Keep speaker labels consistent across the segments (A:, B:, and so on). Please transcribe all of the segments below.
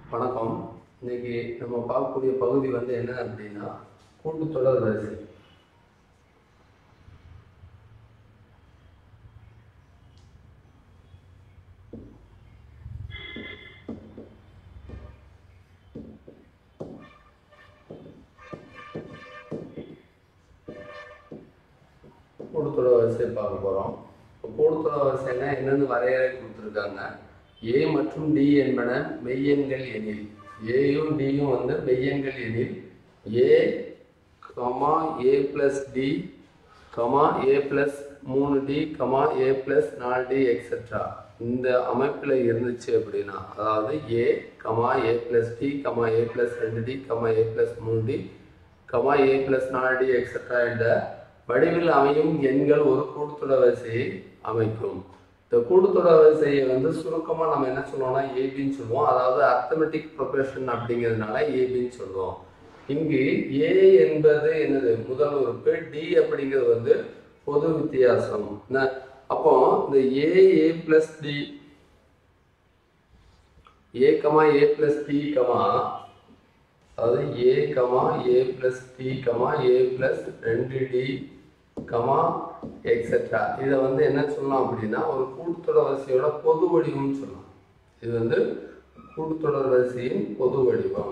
A: வணக்கம் இன்னைக்கு நம்ம பார்க்கக்கூடிய பகுதி வந்து என்ன அப்படின்னா கூட்டுத்தொடர் வரிசை கூட்டுத்தொடர் வரிசை பார்க்க போகிறோம் இப்போ கூட்டுத்தொடர் வரிசைனா என்னென்னு வரையறை கொடுத்துருக்காங்க ஏ மற்றும் டி என்பன மெய்யெண்கள் எனில் ஏயும் டியும் வந்து மெய்யெண்கள் எனில் A comma A plus D comma A plus மூணு டி கமா ஏ ப்ளஸ் நாலு டி எக்ஸெட்ரா இந்த அமைப்பில் இருந்துச்சு அப்படின்னா அதாவது A comma A plus D comma A plus ரெண்டு டி கமா ஏ ப்ளஸ் மூணு டி கமா ஏ ப்ளஸ் நாலு டி எக்ஸெட்ரா என்ற வடிவில் அமையும் எண்கள் ஒரு கூட்டுத்தொடர் வரிசையை அமைக்கும் இந்த கூட்டுத்தொடர் வரிசையை வந்து சுருக்கமாக நம்ம என்ன சொல்லுவோம்னா ஏபின்னு சொல்லுவோம் அதாவது அர்த்தமெட்டிக் ப்ரொபரேஷன் அப்படிங்கிறதுனால ஏபின்னு சொல்லுவோம் இங்கு ஏ என்பது என்னது முதல் உறுப்பு டி அப்படிங்கிறது வந்து பொது வித்தியாசம் என்ன? அப்போ இந்த A A plus D A comma A plus D comma அதாவது A comma A plus D comma A plus ரெண்டு டி கமா எக்ஸெட்ரா இதை வந்து என்ன சொல்லலாம் அப்படின்னா ஒரு கூட்டுத்தொடர் வரிசையோட பொது வடிவம்னு சொல்லலாம் இது வந்து கூட்டுத்தொடர் வரிசையின் பொது வடிவம்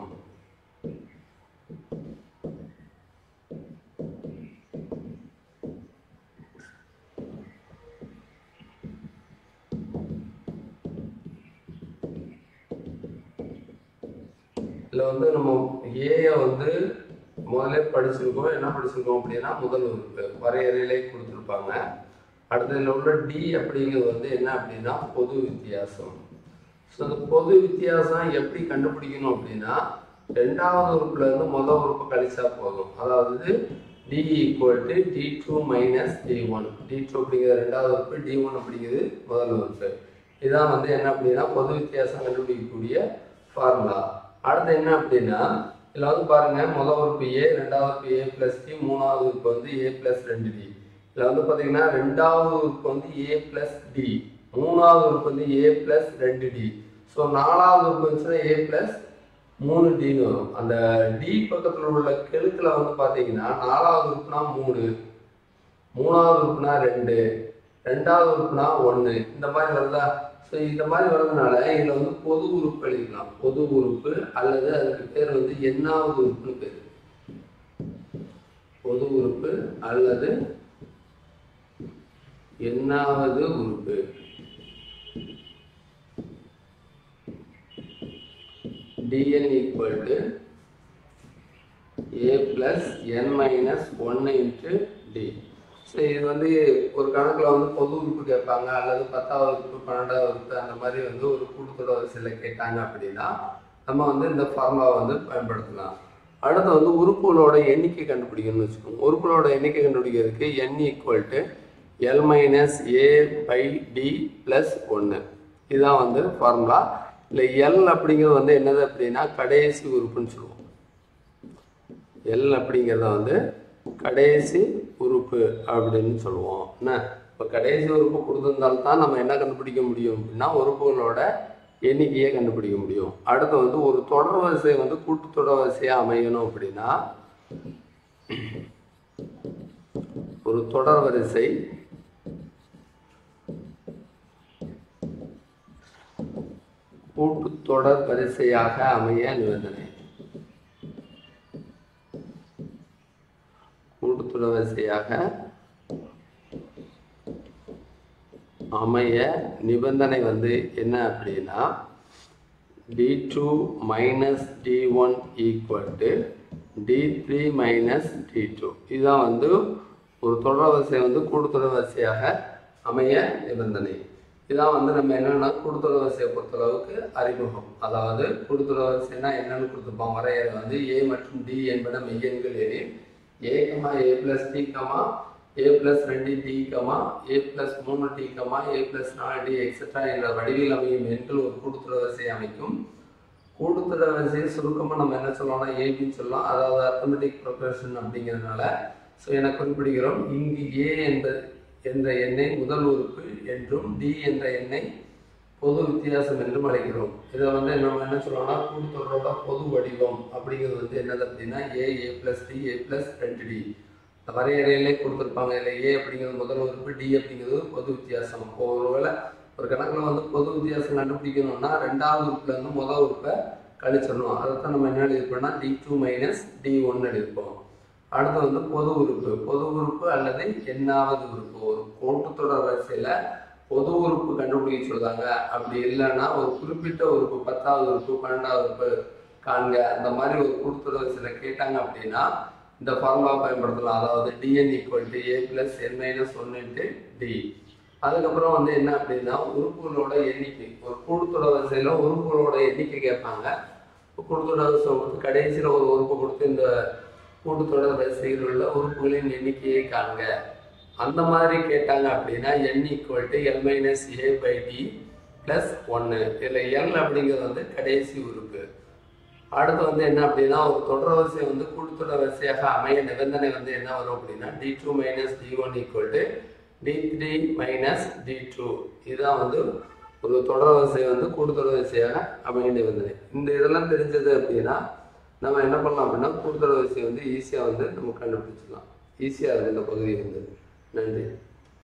A: இதில் வந்து நம்ம ஏயை வந்து முதல்ல படிச்சிருக்கோம் என்ன படிச்சிருக்கோம் அப்படின்னா முதல் உறுப்பு வரையறையிலே கொடுத்துருப்பாங்க அடுத்ததில் உள்ள டி அப்படிங்கிறது வந்து என்ன அப்படின்னா பொது வித்தியாசம் ஸோ அந்த பொது வித்தியாசம் எப்படி கண்டுபிடிக்கணும் அப்படின்னா ரெண்டாவது உறுப்புல இருந்து முதல் உறுப்பு கழிச்சா போதும் அதாவது D equal to D two minus D one D two அப்படிங்கிறது ரெண்டாவது உறுப்பு டி ஒன் அப்படிங்கிறது முதல் உறுப்பு இதான் வந்து என்ன அப்படின்னா பொது வித்தியாசம் கண்டுபிடிக்கக்கூடிய ஃபார்முலா அடுத்து என்ன அப்படின்னா இதில் வந்து பாருங்க முதல் உறுப்பு ஏ ரெண்டாவது உறுப்பு ஏ பிளஸ் டி மூணாவது உறுப்பு வந்து ஏ பிளஸ் ரெண்டு டி இதில் வந்து பார்த்தீங்கன்னா ரெண்டாவது உறுப்பு வந்து ஏ பிளஸ் டி மூணாவது உறுப்பு வந்து ஏ பிளஸ் ரெண்டு டி ஸோ நாலாவது உறுப்பு வந்துச்சுன்னா ஏ பிளஸ் மூணு டின்னு வரும் அந்த டி பக்கத்தில் உள்ள கெழுக்கில் வந்து பார்த்தீங்கன்னா நாலாவது உறுப்புனா மூணு மூணாவது உறுப்புனா ரெண்டு ரெண்டாவது உறுப்புனா ஒன்று இந்த மாதிரி வருதா ஸோ இந்த மாதிரி வர்றதுனால இதில் வந்து பொது உறுப்பு எழுதிக்கலாம் பொது உறுப்பு அல்லது அதுக்கு பேர் வந்து எண்ணாவது உறுப்புன்னு பேர் பொது உறுப்பு அல்லது எண்ணாவது உறுப்பு dn equal to a plus n minus 1 into d so இது வந்து ஒரு கணக்கில் வந்து பொது உறுப்பு கேட்பாங்க அல்லது பத்தாவது உறுப்பு பன்னெண்டாவது உறுப்பு அந்த மாதிரி வந்து ஒரு கூட்டுத்தொடர் வரிசையில் கேட்டாங்க அப்படின்னா நம்ம வந்து இந்த ஃபார்முலாவை வந்து பயன்படுத்தலாம் அடுத்து வந்து உறுப்புகளோட எண்ணிக்கை கண்டுபிடிக்கணும்னு வச்சுக்கோங்க உறுப்புகளோட எண்ணிக்கை கண்டுபிடிக்கிறதுக்கு n equal to L minus A by D plus ஒன்று இதுதான் வந்து ஃபார்முலா இல்லை எல் அப்படிங்கிறது வந்து என்னது அப்படின்னா கடைசி உறுப்புன்னு சொல்லுவோம் எல் அப்படிங்கிறத வந்து கடைசி உறுப்பு அப்படின்னு சொல்லுவோம் என்ன இப்போ கடைசி உறுப்பு கொடுத்துருந்தால்தான் நம்ம என்ன கண்டுபிடிக்க முடியும் அப்படின்னா உறுப்புகளோட எண்ணிக்கையை கண்டுபிடிக்க முடியும் அடுத்து வந்து ஒரு தொடர் வரிசை வந்து கூட்டு தொடர் வரிசையாக அமையணும் அப்படின்னா ஒரு தொடர் வரிசை கூட்டுத்தொடர் வரிசையாக அமைய நிபந்தனை கூட்டுத்தொடர் வரிசையாக அமைய நிபந்தனை வந்து என்ன அப்படின்னா D two minus D one equal to D three minus D two இதுதான் வந்து ஒரு தொடர் வரிசை வந்து கூட்டுத்தொடர் வரிசையாக அமைய நிபந்தனை இதான் வந்து நம்ம என்னன்னா கூட்டுத்தொடர் வரிசையை பொறுத்தளவுக்கு அறிமுகம் அதாவது கூட்டுத்தொடர் வரிசைனா என்னன்னு கொடுத்துருப்போம் வரையறை வந்து ஏ மற்றும் டி என்பன மெய்யெண்கள் எனில் A comma A plus D comma A plus ரெண்டு டி கமா ஏ பிளஸ் மூணு டி கமா ஏ பிளஸ் நாலு டி எக்ஸெட்ரா என்ற வடிவில் அமையும் எண்கள் ஒரு கூட்டுத்தொடர் வரிசையை அமைக்கும் கூட்டுத்தொடர் வரிசையை சுருக்கமாக நம்ம என்ன சொல்லலாம்னா ஏபின்னு சொல்லலாம் அதாவது அர்த்தமெட்டிக் ப்ரொபரேஷன் அப்படிங்கிறதுனால ஸோ என குறிப்பிடுகிறோம் இங்கு ஏ என்பது என்ற எண்ணை முதல் உறுப்பு என்றும் டி என்ற எண்ணை பொது வித்தியாசம் என்றும் அழைக்கிறோம் இதை வந்து நம்ம என்ன சொல்லலாம்னா கூட்டுத்தொடரோட பொது வடிவம் அப்படிங்கிறது வந்து என்னது அப்படின்னா A A plus D A plus ரெண்டு டி வரையறையிலே கொடுத்துருப்பாங்க இதில் ஏ அப்படிங்கிறது முதல் உறுப்பு டி அப்படிங்கிறது பொது வித்தியாசம் இப்போ ஒருவேளை ஒரு கணக்கில் வந்து பொது வித்தியாசம் கண்டுபிடிக்கணும்னா ரெண்டாவது உறுப்புல இருந்து முதல் உறுப்பை கழிச்சிடணும் அதைத்தான் நம்ம என்ன எழுதியிருப்போம்னா டி டூ மைனஸ் டி ஒன்று எழுதியிருப்போம் அடுத்து வந்து பொது உறுப்பு பொது உறுப்பு அல்லது எண்ணாவது உறுப்பு ஒரு கூட்டுத்தொடர் வரிசையில் பொது உறுப்பு கண்டுபிடிக்க சொல்றாங்க அப்படி இல்லைன்னா ஒரு குறிப்பிட்ட உறுப்பு பத்தாவது உறுப்பு பன்னெண்டாவது உறுப்பு காண்க அந்த மாதிரி ஒரு கூட்டுத்தொடர் வரிசையில் கேட்டாங்க அப்படின்னா இந்த ஃபார்முலா பயன்படுத்தலாம் அதாவது D N equal to A plus N minus one into D அதுக்கப்புறம் வந்து என்ன அப்படின்னா உறுப்புகளோட எண்ணிக்கை ஒரு கூட்டுத்தொடர் வரிசையில் உறுப்புகளோட எண்ணிக்கை கேட்பாங்க கூட்டுத்தொடர் வரிசை கொடுத்து கடைசியில் ஒரு உறுப்பு கொடுத்து இந்த கூட்டுத்தொடர் வரிசையில் உள்ள உறுப்புகளின் எண்ணிக்கையை காண்க அந்த மாதிரி கேட்டாங்க அப்படின்னா N equal to L minus A by D plus ஒன்று இதில் எல் அப்படிங்கிறது வந்து கடைசி உறுப்பு அடுத்து வந்து என்ன அப்படின்னா ஒரு தொடர் வரிசை வந்து கூட்டுத்தொடர் வரிசையாக அமைய நிபந்தனை வந்து என்ன வரும் அப்படின்னா D two minus D one equal to D three minus D two இதுதான் வந்து ஒரு தொடர் வரிசை வந்து கூட்டுத்தொடர் வரிசையாக அமைய நிபந்தனை இந்த இதெல்லாம் தெரிஞ்சது அப்படின்னா நம்ம என்ன பண்ணலாம் அப்படின்னா கூட்டுத்தொடர் வரிசையை வந்து ஈஸியாக வந்து நம்ம கண்டுபிடிச்சிடலாம் ஈஸியாக இருக்குது இந்த பகுதி வந்து நன்றி